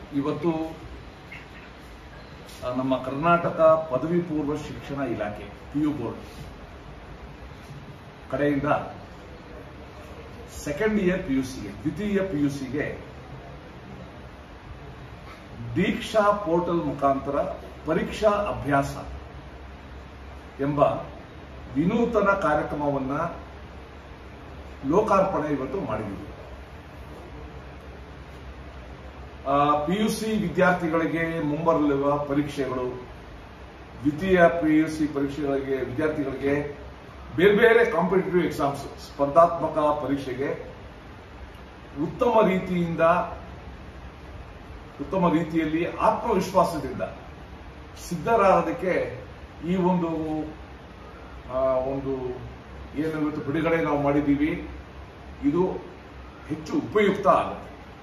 ಇವತ್ತು ಆ, ನಮ್ಮ ಕರ್ನಾಟಕ ಪದವಿ ಪೂರ್ವ ಶಿಕ್ಷಣ ಇಲಾಖೆ ಪಿಯು ಬೋರ್ಡ್ ಕಡೆಯಿಂದ ಸೆಕೆಂಡ್ ಇಯರ್ ಪಿಯುಸಿಗೆ ದ್ವಿತೀಯ ಪಿಯುಸಿಗೆ ದೀಕ್ಷಾ ಪೋರ್ಟಲ್ ಮುಖಾಂತರ ಪರೀಕ್ಷಾ ಅಭ್ಯಾಸ ಎಂಬ ವಿನೂತನ ಕಾರ್ಯಕ್ರಮವನ್ನ ಲೋಕಾರ್ಪಣೆ ಇವತ್ತು ಮಾಡಿದ್ದೀವಿ ಪಿಯುಸಿ ವಿದ್ಯಾರ್ಥಿಗಳಿಗೆ ಮುಂಬರಲಿರುವ ಪರೀಕ್ಷೆಗಳು ದ್ವಿತೀಯ ಪಿಯುಸಿ ಪರೀಕ್ಷೆಗಳಿಗೆ ವಿದ್ಯಾರ್ಥಿಗಳಿಗೆ ಬೇರೆ ಬೇರೆ ಕಾಂಪಿಟೇಟಿವ್ ಎಕ್ಸಾಮ್ಸ್ ಸ್ಪರ್ಧಾತ್ಮಕ ಪರೀಕ್ಷೆಗೆ ಉತ್ತಮ ರೀತಿಯಿಂದ ಉತ್ತಮ ರೀತಿಯಲ್ಲಿ ಆತ್ಮವಿಶ್ವಾಸದಿಂದ ಸಿದ್ಧರಾಗೋದಕ್ಕೆ ಈ ಒಂದು ಆ, ಒಂದು ಏನು ಇವತ್ತು ಬಿಡುಗಡೆ ನಾವು ಮಾಡಿದ್ದೀವಿ ಇದು ಹೆಚ್ಚು ಉಪಯುಕ್ತ ಆಗುತ್ತೆ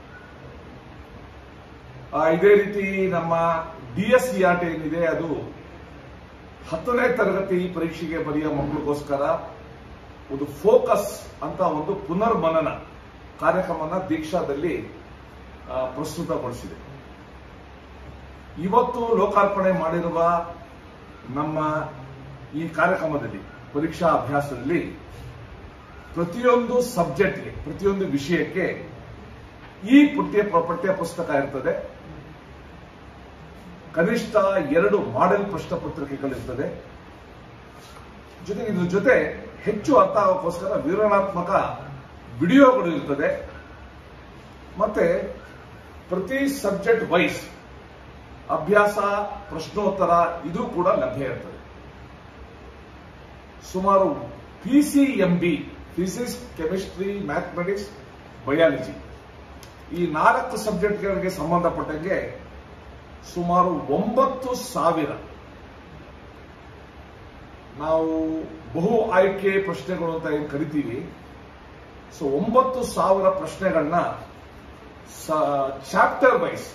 ಆ, ಇದೇ ರೀತಿ ನಮ್ಮ D S C R T ಏನಿದೆ ಅದು ಹತ್ತನೇ ತರಗತಿ ಪರೀಕ್ಷೆಗೆ ಬರೆಯೋ ಮಕ್ಕಳಿಗೋಸ್ಕರ ಒಂದು ಫೋಕಸ್ ಅಂತ ಒಂದು ಪುನರ್ಮನನ ಕಾರ್ಯಕ್ರಮನ ದೀಕ್ಷಾದಲ್ಲಿ ಆ, ಪ್ರಸ್ತುತಪಡಿಸಿದೆ ಇವತ್ತು ಲೋಕಾರ್ಪಣೆ ಮಾಡಿರುವ ನಮ್ಮ ಈ ಕಾರ್ಯಕ್ರಮದಲ್ಲಿ ಪರೀಕ್ಷಾ ಅಭ್ಯಾಸದಲ್ಲಿ ಪ್ರತಿಯೊಂದು ಸಬ್ಜೆಕ್ಟ್ಗೆ ಪ್ರತಿಯೊಂದು ವಿಷಯಕ್ಕೆ ಈ ಪಠ್ಯ ಪಠ್ಯ ಪುಸ್ತಕ ಇರ್ತದೆ ಕನಿಷ್ಠ ಎರಡು ಮಾಡೆಲ್ ಪ್ರಶ್ನೆ ಪತ್ರಿಕೆಗಳಿರ್ತದೆ ಜೊತೆಗೆ ಇದ್ರ ಜೊತೆ ಹೆಚ್ಚು ಅರ್ಥ ಆಗೋಕ್ಕೋಸ್ಕರ ವಿವರಣಾತ್ಮಕ ವಿಡಿಯೋಗಳು ಇರ್ತದೆ ಮತ್ತೆ ಪ್ರತಿ ಸಬ್ಜೆಕ್ಟ್ ವೈಸ್ ಅಭ್ಯಾಸ ಪ್ರಶ್ನೋತ್ತರ ಇದು ಕೂಡ ಲಭ್ಯ ಇರ್ತದೆ ಸುಮಾರು PCMB physics chemistry mathematics biology ಈ ನಾಲ್ಕು ಸಬ್ಜೆಕ್ಟ್ಗಳಿಗೆ ಸಂಬಂಧಪಟ್ಟಂಗೆ ಸುಮಾರು ಒಂಬತ್ತು ಸಾವಿರ ನಾವು ಬಹು ಆಯ್ಕೆ ಪ್ರಶ್ನೆಗಳು ಅಂತ ಏನು ಕರಿತೀವಿ ಸೊ ಒಂಬತ್ತು ಸಾವಿರ ಪ್ರಶ್ನೆಗಳನ್ನ ಚಾಪ್ಟರ್ ವೈಸ್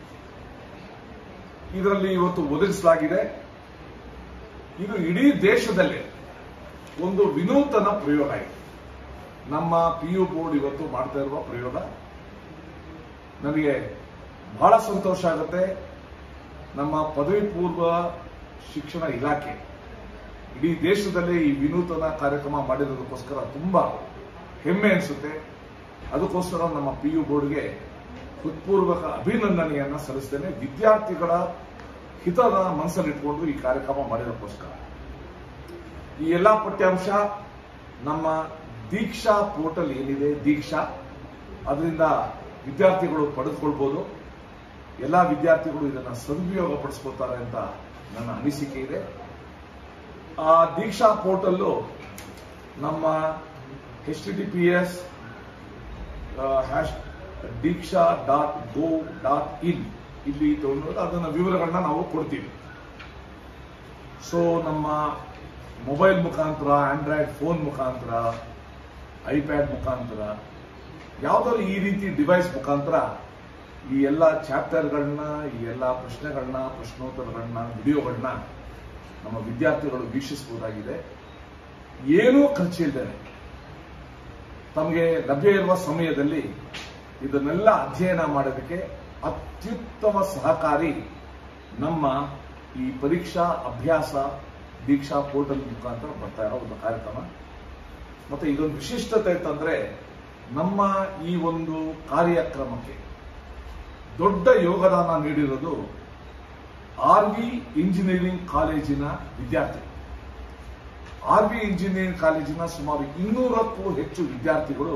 ಇದರಲ್ಲಿ ಇವತ್ತು ಒದಗಿಸಲಾಗಿದೆ ಇದು ಇಡೀ ದೇಶದಲ್ಲೇ ಒಂದು ವಿನೂತನ ಪ್ರಯೋಗ ಇದೆ ನಮ್ಮ ಪಿಯು ಬೋರ್ಡ್ ಇವತ್ತು ಮಾಡ್ತಾ ಇರುವ ಪ್ರಯೋಗ ನನಗೆ ಬಹಳ ಸಂತೋಷ ಆಗುತ್ತೆ ನಮ್ಮ ಪದವಿ ಪೂರ್ವ ಶಿಕ್ಷಣ ಇಲಾಖೆ ಇಡೀ ದೇಶದಲ್ಲೇ ಈ ವಿನೂತನ ಕಾರ್ಯಕ್ರಮ ಮಾಡಿರೋದಕ್ಕೋಸ್ಕರ ತುಂಬಾ ಹೆಮ್ಮೆ ಅನಿಸುತ್ತೆ ಅದಕ್ಕೋಸ್ಕರ ನಮ್ಮ ಪಿಯು ಬೋರ್ಡ್ಗೆ ಹೃತ್ಪೂರ್ವಕ ಅಭಿನಂದನೆಯನ್ನ ಸಲ್ಲಿಸ್ತೇನೆ ವಿದ್ಯಾರ್ಥಿಗಳ ಹಿತನ ಮನಸ್ಸಲ್ಲಿಟ್ಕೊಂಡು ಈ ಕಾರ್ಯಕ್ರಮ ಮಾಡಿರೋಕ್ಕೋಸ್ಕರ ಈ ಎಲ್ಲಾ ಪಠ್ಯಾಂಶ ನಮ್ಮ ದೀಕ್ಷಾ ಪೋರ್ಟಲ್ ಏನಿದೆ ದೀಕ್ಷಾ ಅದರಿಂದ ವಿದ್ಯಾರ್ಥಿಗಳು ಪಡೆದುಕೊಳ್ಬಹುದು ಎಲ್ಲಾ ವಿದ್ಯಾರ್ಥಿಗಳು ಇದನ್ನ ಸದುಪಯೋಗ ಪಡಿಸ್ಕೊಳ್ತಾರೆ ಅಂತ ನನ್ನ ಅನಿಸಿಕೆ ಇದೆ ಆ ದೀಕ್ಷಾ ಪೋರ್ಟಲ್ಲು ನಮ್ಮ H T T P S hash Diksha dot go dot in ಇಲ್ಲಿ ತಗೊಂಡು ಅದನ್ನ ವಿವರಗಳನ್ನ ನಾವು ಕೊಡ್ತೀವಿ ಸೊ ನಮ್ಮ ಮೊಬೈಲ್ ಮುಖಾಂತರ ಆಂಡ್ರಾಯ್ಡ್ ಫೋನ್ ಮುಖಾಂತರ ಐಪ್ಯಾಡ್ ಮುಖಾಂತರ ಯಾವ್ದಾದ್ರು ಈ ರೀತಿ ಡಿವೈಸ್ ಮುಖಾಂತರ ಈ ಎಲ್ಲ ಚಾಪ್ಟರ್ಗಳನ್ನ ಈ ಎಲ್ಲ ಪ್ರಶ್ನೆಗಳನ್ನ ಪ್ರಶ್ನೋತ್ತರಗಳನ್ನ ವಿಡಿಯೋಗಳನ್ನ ನಮ್ಮ ವಿದ್ಯಾರ್ಥಿಗಳು ವೀಕ್ಷಿಸಬಹುದಾಗಿದೆ ಏನೂ ಖರ್ಚಿಲ್ಲದೆ ತಮಗೆ ಲಭ್ಯ ಇರುವ ಸಮಯದಲ್ಲಿ ಇದನ್ನೆಲ್ಲ ಅಧ್ಯಯನ ಮಾಡೋದಕ್ಕೆ ಅತ್ಯುತ್ತಮ ಸಹಕಾರಿ ನಮ್ಮ ಈ ಪರೀಕ್ಷಾ ಅಭ್ಯಾಸ ದೀಕ್ಷಾ ಪೋರ್ಟಲ್ ಮುಖಾಂತರ ಬರ್ತಾ ಇರೋ ಒಂದು ಕಾರ್ಯಕ್ರಮ ಮತ್ತೆ ಇದೊಂದು ವಿಶಿಷ್ಟತೆ ಅಂತಂದ್ರೆ ನಮ್ಮ ಈ ಒಂದು ಕಾರ್ಯಕ್ರಮಕ್ಕೆ ದೊಡ್ಡ ಯೋಗದಾನ ನೀಡಿರೋದು ಆರ್ ವಿ ಇಂಜಿನಿಯರಿಂಗ್ ಕಾಲೇಜಿನ ವಿದ್ಯಾರ್ಥಿ ಆರ್ ವಿ ಇಂಜಿನಿಯರಿಂಗ್ ಕಾಲೇಜಿನ ಸುಮಾರು ಇನ್ನೂರಕ್ಕೂ ಹೆಚ್ಚು ವಿದ್ಯಾರ್ಥಿಗಳು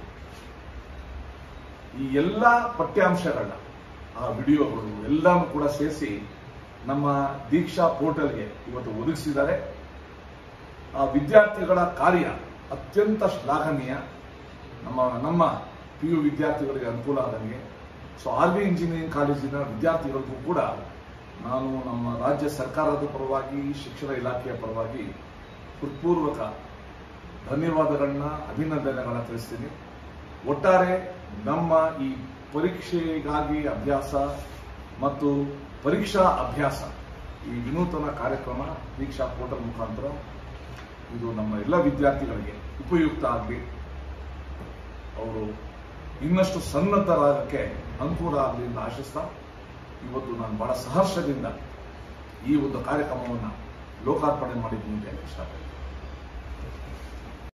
ಈ ಎಲ್ಲ ಪಠ್ಯಾಂಶಗಳನ್ನ ಆ ವಿಡಿಯೋಗಳು ಎಲ್ಲಾನು ಕೂಡ ಸೇರಿಸಿ ನಮ್ಮ ದೀಕ್ಷಾ ಪೋರ್ಟಲ್ಗೆ ಇವತ್ತು ಒದಗಿಸಿದ್ದಾರೆ ಆ ವಿದ್ಯಾರ್ಥಿಗಳ ಕಾರ್ಯ ಅತ್ಯಂತ ಶ್ಲಾಘನೀಯ ನಮ್ಮ ನಮ್ಮ ಪಿ ಯು ವಿದ್ಯಾರ್ಥಿಗಳಿಗೆ ಅನುಕೂಲ ಆದಂಗೆ ಸೊ ಆರ್ ವಿ ಇಂಜಿನಿಯರಿಂಗ್ ಕಾಲೇಜಿನ ವಿದ್ಯಾರ್ಥಿಗಳಿಗೂ ಕೂಡ ನಾನು ನಮ್ಮ ರಾಜ್ಯ ಸರ್ಕಾರದ ಪರವಾಗಿ ಶಿಕ್ಷಣ ಇಲಾಖೆಯ ಪರವಾಗಿ ಹೃತ್ಪೂರ್ವಕ ಧನ್ಯವಾದಗಳನ್ನ ಅಭಿನಂದನೆಗಳನ್ನ ತಿಳಿಸ್ತೀನಿ ಒಟ್ಟಾರೆ ನಮ್ಮ ಈ ಪರೀಕ್ಷೆಗಾಗಿ ಅಭ್ಯಾಸ ಮತ್ತು ಪರೀಕ್ಷಾ ಅಭ್ಯಾಸ ಈ ವಿನೂತನ ಕಾರ್ಯಕ್ರಮ ದೀಕ್ಷಾ ಪೋರ್ಟಲ್ ಮುಖಾಂತರ ಇದು ನಮ್ಮ ಎಲ್ಲ ವಿದ್ಯಾರ್ಥಿಗಳಿಗೆ ಉಪಯುಕ್ತ ಆಗಲಿ ಅವರು ಇನ್ನಷ್ಟು ಸನ್ನದ್ಧರಾಗಕ್ಕೆ ಅನುಕೂಲ ಆಗಲಿ ಅಂತ ಆಶಿಸ್ತಾ ಇವತ್ತು ನಾನು ಬಹಳ ಸಹರ್ಷದಿಂದ ಈ ಒಂದು ಕಾರ್ಯಕ್ರಮವನ್ನು ಲೋಕಾರ್ಪಣೆ ಮಾಡಿದ್ದೀನಿ ಅಂತ ಹೇಳಕ್ಕೆ ಇಷ್ಟಪಡ್ತೀನಿ